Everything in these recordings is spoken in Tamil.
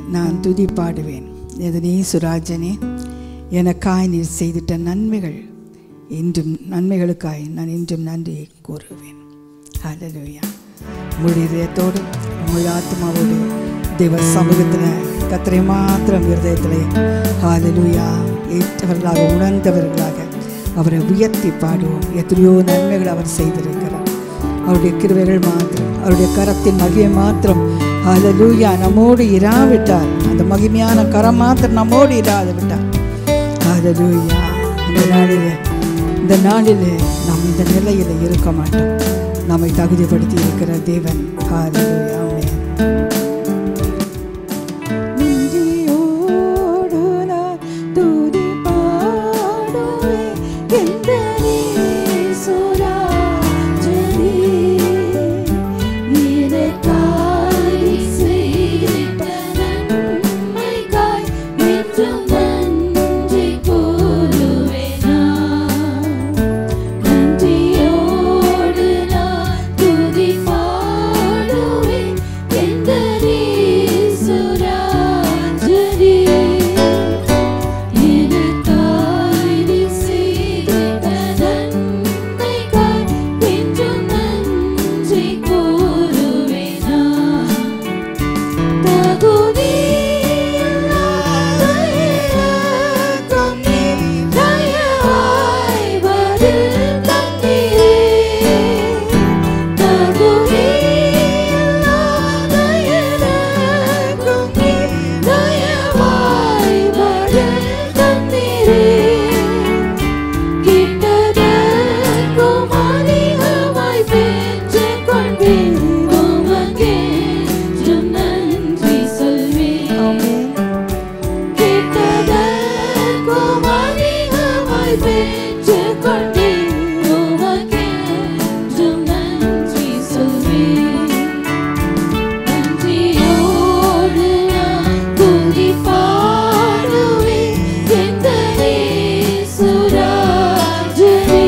நான் துதி பாடுவேன் எதனே சுராஜனே எனக்காய் நீர் செய்திட்ட நன்மைகள் இன்றும் நன்மைகளுக்காய் நான் இன்றும் நன்றி கூறுவேன் ஹalleluya முழு இதயத்தோடு முழு ஆத்மாவோடு தேவ சமூகத்தில் கத்தரை மாத்திரம் இருதயத்திலே ஹalleluya ஏற்றவர்களாக உணர்ந்தவர்களாக அவரை உயர்த்தி பாடுவோம் எத்தனையோ நன்மைகள் அவர் செய்திருக்கிறார் அவருடைய கிருவைகள் மாத்திரம் அவருடைய கரத்தின் மகிமை மாத்திரம் ஹalleluya நம்மோடு இராவிட்டார் அந்த மகிமையான கரம் மாத்திரம் நம்மோடு இராது விட்டார் ஹalleluya இந்த நாளிலே இந்த நாளிலே நாம் இந்த நிலையில இருக்க மாட்டோம் நம்மை தகுதிப்படுத்தி இருக்கிற தேவன் ஹalleluya ஆமென் நன்றியோடு நான் துதி பாடுவேன் எந்தனே சுராஜனே. எனக்காய் செய்திட்ட நன்மைக்காய் என்றும் நன்றி கூறுவேன் நான். நன்றியோடு நான் துதி பாடுவேன் எந்தனே சுராஜனே. எனக்காய் நீ செய்திட்ட நன்மைக்காய் என்றும் நன்றி கூறுவேன் நான். தகுதியில்லாத எனக்கும் நீர் தயவாய் பதில் தந்தீரே. தகுதியில்லாத எனக்கும் நீர் தயவாய் பதில் தந்தீரே. கிட்டதற்கும் அதிகமாய் பெற்றுக் கொண்டேன். உமக்கென்றும் நன்றி சொல்வேன். கிட்டதற்கும் அதிகமாய் பெற்றுக் கொண்டேன். உமக்கென்றும் நன்றி சொல்வேன். நன்றியோடு நான் துதி பாடுவேன் எந்தனே சுராஜனே.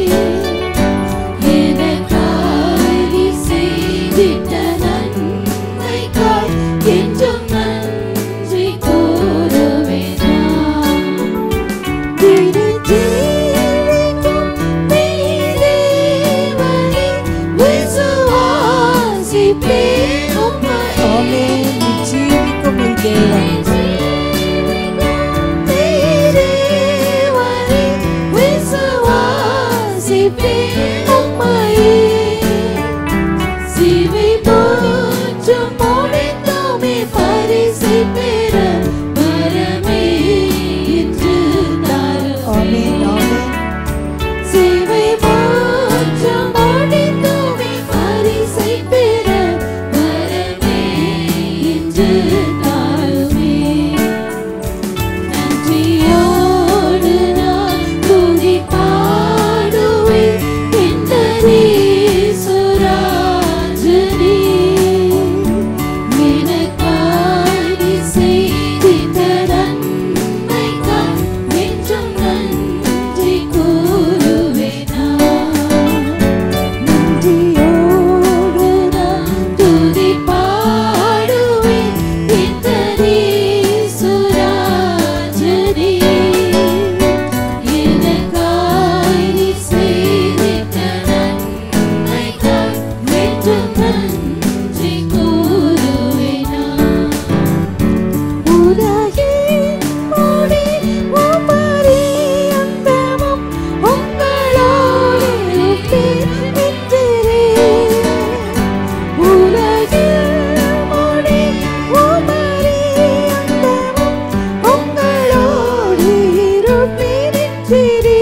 எனக்காய் நீ செய்திட்ட நன்மைக்காய் என்றும் நன்றி கூறுவேன் நான். திருச்செவிக்கும் நீதேவனே, விசுவாசிப்பேன் உம்மை. ஆமென் ஜீவிக்கும் என் தேவன் நீதேவனே, விசுவாசிப்பேன் உம்மை. சிவை போற்றும் முடிந்தோமே பரிசை பெற வரமே என்று தாரும் ஆமென் ஆமென் சேவை போற்றும் முடிந்தோமே பரிசை பெற வரமே என்று தாருமே நன்றியோடு நான் துதி பாடுவேன் எந்தனே சுராஜனே. எனக்காய் நீ செய்திட்ட நன்மைக்காய் என்றும் நன்றி கூறுவேன் நான். நன்றியோடு நான் துதி பாடுவேன் எந்தனே சுராஜனே. எனக்காய் நீ செய்திட்ட நன்மைக்காய் என்றும் நன்றி கூறுவேன் நான். உலகின் முடிவும் பரியந்தமும் உங்களோடு இருப்பேன் என்றீரே. உலகின் முடிவும் பரியந்தமும் உங்களோடு இருப்பேன் என்றீரே.